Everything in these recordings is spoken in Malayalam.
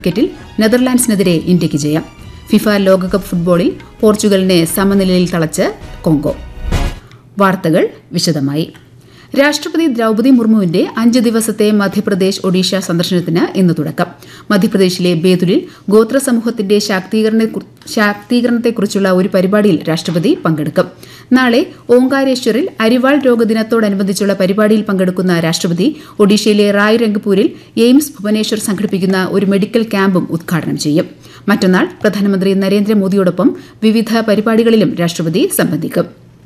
ക്രിക്കറ്റിൽ നെതർലാൻഡ്സിനെതിരെ ഇന്ത്യയ്ക്ക് ജയം ഫിഫ ലോകകപ്പ് ഫുട്ബോളിൽ പോർച്ചുഗലിനെ സമനിലയിൽ തളച്ച് കോങ്കോ വാർത്തകൾ വിശദമായി രാഷ്ട്രപതി ദ്രൌപതി മുർമുവിന്റെ അഞ്ച് ദിവസത്തെ മധ്യപ്രദേശ് ഒഡീഷ സന്ദർശനത്തിന് ഇന്ന് തുടക്കം മധ്യപ്രദേശിലെ ബേതുലിൽ ഗോത്ര സമൂഹത്തിന്റെ ശാക്തീകരണ- ശാക്തീകരണത്തെക്കുറിച്ചുള്ള ഒരു പരിപാടിയിൽ രാഷ്ട്രപതി പങ്കെടുക്കും നാളെ ഓങ്കാരേശ്വറിൽ അരിവാൾ രോഗദിനത്തോടനുബന്ധിച്ചുള്ള പരിപാടിയിൽ പങ്കെടുക്കുന്ന രാഷ്ട്രപതി ഒഡീഷയിലെ റായ് രംഗ്പൂരിൽ എയിംസ് ഭുവനേശ്വർ സംഘടിപ്പിക്കുന്ന ഒരു മെഡിക്കൽ ക്യാമ്പും ഉദ്ഘാടനം ചെയ്യും മറ്റന്നാൾ പ്രധാനമന്ത്രി നരേന്ദ്രമോദിയോടൊപ്പം വിവിധ പരിപാടികളിലും രാഷ്ട്രപതി സംബന്ധിക്കും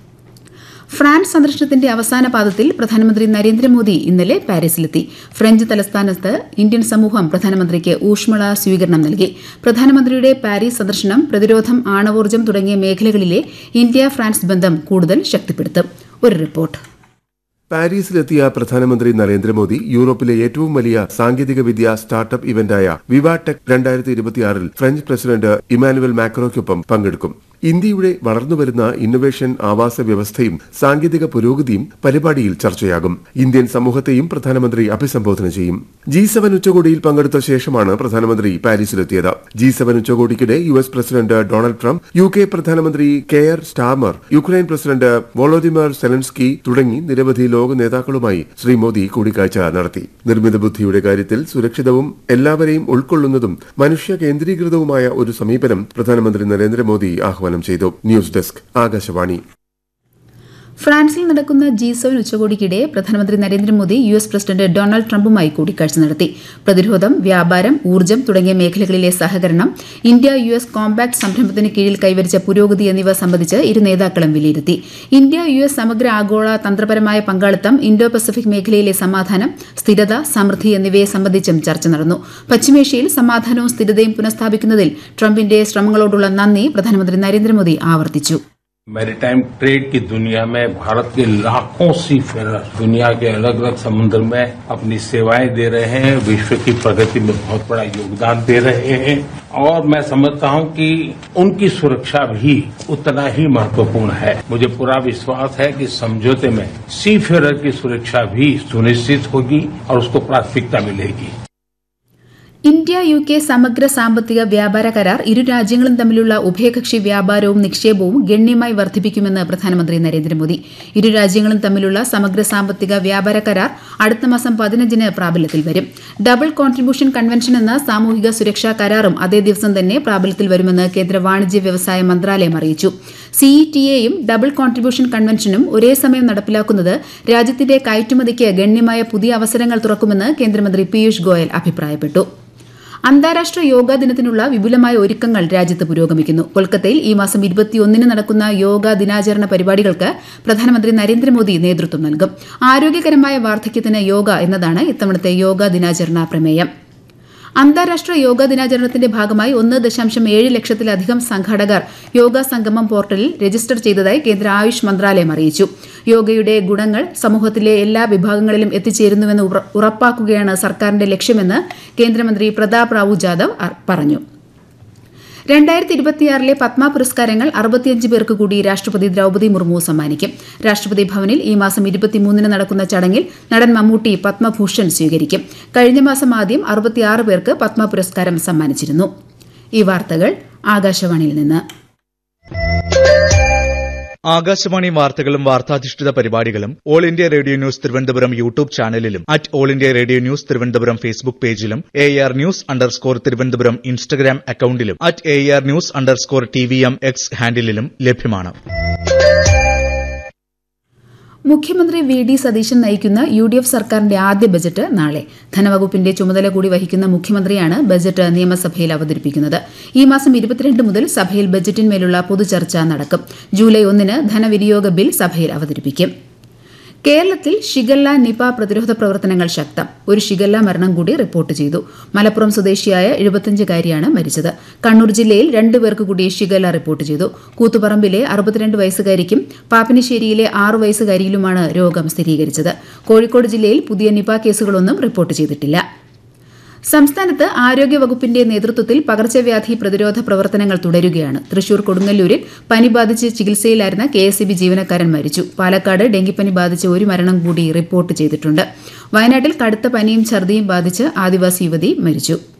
ഫ്രാൻസ് സന്ദർശനത്തിന്റെ അവസാന പാദത്തിൽ പ്രധാനമന്ത്രി നരേന്ദ്രമോദി ഇന്നലെ പാരീസിലെത്തി ഫ്രഞ്ച് തലസ്ഥാനത്ത് ഇന്ത്യൻ സമൂഹം പ്രധാനമന്ത്രിക്ക് ഊഷ്മള സ്വീകരണം നൽകി പ്രധാനമന്ത്രിയുടെ പാരീസ് സന്ദർശനം പ്രതിരോധം ആണവോർജ്ജം തുടങ്ങിയ മേഖലകളിലെ ഇന്ത്യ ഫ്രാൻസ് ബന്ധം കൂടുതൽ ശക്തിപ്പെടുത്തും ഒരു റിപ്പോർട്ട് പാരീസിലെത്തിയ പ്രധാനമന്ത്രി നരേന്ദ്രമോദി യൂറോപ്പിലെ ഏറ്റവും വലിയ സാങ്കേതിക വിദ്യ സ്റ്റാർട്ടപ്പ് ഇവന്റായ വിവാടെക് രണ്ടായിരത്തി ഇരുപത്തിയാറിൽ ഫ്രഞ്ച് പ്രസിഡന്റ് ഇമാനുവൽ മാക്രോയ്ക്കൊപ്പം പങ്കെടുക്കും ഇന്ത്യയുടെ വളർന്നുവരുന്ന ഇന്നൊവേഷൻ ആവാസ വ്യവസ്ഥയും സാങ്കേതിക പുരോഗതിയും പരിപാടിയിൽ ചർച്ചയാകും ഇന്ത്യൻ സമൂഹത്തെയും പ്രധാനമന്ത്രി അഭിസംബോധന ചെയ്യും ജി സെവൻ ഉച്ചകോടിയിൽ പങ്കെടുത്ത ശേഷമാണ് പ്രധാനമന്ത്രി പാരീസിലെത്തിയത് ജി സെവൻ ഉച്ചകോടിക്കിടെ U S president Donald Trump U K പ്രധാനമന്ത്രി Keir Starmer Ukraine president Volodymyr Zelensky തുടങ്ങി നിരവധി ലോക നേതാക്കളുമായി ശ്രീ മോദി കൂടിക്കാഴ്ച നടത്തി നിർമ്മിത ബുദ്ധിയുടെ കാര്യത്തിൽ സുരക്ഷിതവും എല്ലാവരെയും ഉൾക്കൊള്ളുന്നതും മനുഷ്യ കേന്ദ്രീകൃതവുമായ ഒരു സമീപനം പ്രധാനമന്ത്രി നരേന്ദ്രമോദി ആഹ്വാനം ചെയ്തു ന്യൂസ് ഡെസ്ക് ആകാശവാണി ഫ്രാൻസിൽ നടക്കുന്ന ജി സെവൻ ഉച്ചകോടിക്കിടെ പ്രധാനമന്ത്രി Narendra Modi U S president Donald ട്രംപുമായി കൂടിക്കാഴ്ച നടത്തി പ്രതിരോധം വ്യാപാരം ഊർജ്ജം തുടങ്ങിയ മേഖലകളിലെ സഹകരണം ഇന്ത്യ യു എസ് കോമ്പാക്ട് സംരംഭത്തിന് കീഴിൽ കൈവരിച്ച പുരോഗതി എന്നിവ സംബന്ധിച്ച് ഇരു നേതാക്കളും വിലയിരുത്തി ഇന്ത്യ യു എസ് സമഗ്ര ആഗോള തന്ത്രപരമായ പങ്കാളിത്തം ഇന്തോ പസഫിക് മേഖലയിലെ സമാധാനം സ്ഥിരത സമൃദ്ധി എന്നിവയെ സംബന്ധിച്ചും ചർച്ച നടന്നു പശ്ചിമേഷ്യയിൽ സമാധാനവും സ്ഥിരതയും പുനഃസ്ഥാപിക്കുന്നതിൽ ട്രംപിന്റെ ശ്രമങ്ങളോടുള്ള നന്ദി പ്രധാനമന്ത്രി നരേന്ദ്രമോദി ആവർത്തിച്ചു मैरीटाइम ट्रेड की दुनिया में भारत के लाखों सी फेरर दुनिया के अलग अलग समुद्र में अपनी सेवाएं दे रहे हैं विश्व की प्रगति में बहुत बड़ा योगदान दे रहे हैं और मैं समझता हूं कि उनकी सुरक्षा भी उतना ही महत्वपूर्ण है मुझे पूरा विश्वास है कि समझौते में सी फेरर की सुरक्षा भी सुनिश्चित होगी और उसको प्राथमिकता मिलेगी ഇന്ത്യ യു കെ സമഗ്ര സാമ്പത്തിക വ്യാപാര കരാർ ഇരു രാജ്യങ്ങളും തമ്മിലുള്ള ഉഭയകക്ഷി വ്യാപാരവും നിക്ഷേപവും ഗണ്യമായി വർദ്ധിപ്പിക്കുമെന്ന് പ്രധാനമന്ത്രി നരേന്ദ്രമോദി ഇരു രാജ്യങ്ങളും തമ്മിലുള്ള സമഗ്ര സാമ്പത്തിക വ്യാപാര കരാർ അടുത്ത മാസം പതിനഞ്ചിന് പ്രാബല്യത്തിൽ വരും ഡബിൾ കോൺട്രിബ്യൂഷൻ കൺവെൻഷൻ എന്ന സാമൂഹിക സുരക്ഷാ കരാറും അതേ ദിവസം തന്നെ പ്രാബല്യത്തിൽ വരുമെന്ന് കേന്ദ്ര വാണിജ്യ വ്യവസായ മന്ത്രാലയം അറിയിച്ചു സിഇടിഎയും ഡബിൾ കോൺട്രിബ്യൂഷൻ കൺവെൻഷനും ഒരേ സമയം നടപ്പിലാക്കുന്നത് രാജ്യത്തിന്റെ കയറ്റുമതിക്ക് ഗണ്യമായ പുതിയ അവസരങ്ങൾ തുറക്കുമെന്ന് കേന്ദ്രമന്ത്രി പീയൂഷ് ഗോയൽ അഭിപ്രായപ്പെട്ടു അന്താരാഷ്ട്ര യോഗാ ദിനത്തിനുള്ള വിപുലമായ ഒരുക്കങ്ങൾ രാജ്യത്ത് പുരോഗമിക്കുന്നു കൊൽക്കത്തയിൽ ഈ മാസം ഇരുപത്തിയൊന്നിന് നടക്കുന്ന യോഗാ ദിനാചരണ പരിപാടികൾക്ക് പ്രധാനമന്ത്രി നരേന്ദ്രമോദി നേതൃത്വം നൽകും ആരോഗ്യകരമായ വാർദ്ധക്യത്തിന് യോഗ എന്നതാണ് ഇത്തവണത്തെ യോഗാ ദിനാചരണ പ്രമേയം അന്താരാഷ്ട്ര യോഗാ ദിനാചരണത്തിന്റെ ഭാഗമായി ഒന്ന് ദശാംശം ഏഴ് ലക്ഷത്തിലധികം സംഘാടകർ യോഗാ സംഗമം പോർട്ടലിൽ രജിസ്റ്റർ ചെയ്തതായി കേന്ദ്ര ആയുഷ് മന്ത്രാലയം അറിയിച്ചു യോഗയുടെ ഗുണങ്ങൾ സമൂഹത്തിലെ എല്ലാ വിഭാഗങ്ങളിലും എത്തിച്ചേരുന്നുവെന്ന് ഉറ- ഉറപ്പാക്കുകയാണ് സർക്കാരിന്റെ ലക്ഷ്യമെന്ന് കേന്ദ്രമന്ത്രി പ്രതാപ് റാവു ജാദവ് അർ- പറഞ്ഞു രണ്ടായിരത്തി ഇരുപത്തിയാറിലെ പത്മ പുരസ്കാരങ്ങൾ അറുപത്തിയഞ്ച് പേർക്ക് കൂടി രാഷ്ട്രപതി ദ്രൌപതി മുർമു സമ്മാനിക്കും രാഷ്ട്രപതി ഭവനിൽ ഈ മാസം ഇരുപത്തിമൂന്നിന് നടക്കുന്ന ചടങ്ങിൽ നടൻ മമ്മൂട്ടി പത്മഭൂഷൺ സ്വീകരിക്കും കഴിഞ്ഞ മാസം ആദ്യം അറുപത്തിയാറ് പേർക്ക് പത്മ പുരസ്കാരം സമ്മാനിച്ചിരുന്നു ഈ വാർത്തകൾ ആകാശവാണിയിൽ നിന്ന് ആകാശവാണി വാർത്തകളും വാർത്താധിഷ്ഠിത പരിപാടികളും all India radio news Thiruvananthapuram YouTube ചാനലിലും at all India radio news Thiruvananthapuram Facebook പേജിലും A R news underscore Thiruvananthapuram Instagram അക്കൌണ്ടിലും at A R news underscore T V M X ഹാൻഡിലും ലഭ്യമാണ് മുഖ്യമന്ത്രി വി ഡി സതീശൻ നയിക്കുന്ന യു ഡി എഫ് സർക്കാരിന്റെ ആദ്യ ബജറ്റ് നാളെ ധനവകുപ്പിന്റെ ചുമതല കൂടി വഹിക്കുന്ന മുഖ്യമന്ത്രിയാണ് ബജറ്റ് നിയമസഭയിൽ അവതരിപ്പിക്കുന്നത് ഈ മാസം ഇരുപത്തിരണ്ട് മുതൽ സഭയിൽ ബജറ്റിന്മേലുള്ള പൊതുചർച്ച നടക്കും ജൂലൈ ഒന്നിന് ധനവിനിയോഗ ബിൽ സഭയിൽ അവതരിപ്പിക്കും കേരളത്തിൽ ഷിഗല്ല നിപ പ്രതിരോധ പ്രവർത്തനങ്ങൾ ശക്തം ഒരു ഷിഗല്ല മരണം കൂടി റിപ്പോർട്ട് ചെയ്തു മലപ്പുറം സ്വദേശിയായ എഴുപത്തിയഞ്ചുകാരിയാണ് മരിച്ചത് കണ്ണൂർ ജില്ലയിൽ രണ്ടു പേർക്ക് കൂടി ഷിഗല്ല റിപ്പോർട്ട് ചെയ്തു കൂത്തുപറമ്പിലെ അറുപത്തിരണ്ട് വയസ്സുകാരിക്കും പാപ്പിനിശ്ശേരിയിലെ ആറു വയസ്സുകാരിയിലുമാണ് രോഗം സ്ഥിരീകരിച്ചത് കോഴിക്കോട് ജില്ലയിൽ പുതിയ നിപ കേസുകളൊന്നും റിപ്പോർട്ട് ചെയ്തിട്ടില്ല സംസ്ഥാനത്ത് ആരോഗ്യവകുപ്പിന്റെ നേതൃത്വത്തിൽ പകർച്ചവ്യാധി പ്രതിരോധ പ്രവർത്തനങ്ങൾ തുടരുകയാണ് തൃശൂർ കൊടുങ്ങല്ലൂരിൽ പനി ബാധിച്ച് ചികിത്സയിലായിരുന്ന കെ എസ് ജീവനക്കാരൻ മരിച്ചു പാലക്കാട് ഡെങ്കിപ്പനി ബാധിച്ച് ഒരു മരണം കൂടി റിപ്പോർട്ട് ചെയ്തിട്ടുണ്ട് വയനാട്ടിൽ കടുത്ത പനിയും ഛർദിയും ബാധിച്ച് ആദിവാസി യുവതി മരിച്ചു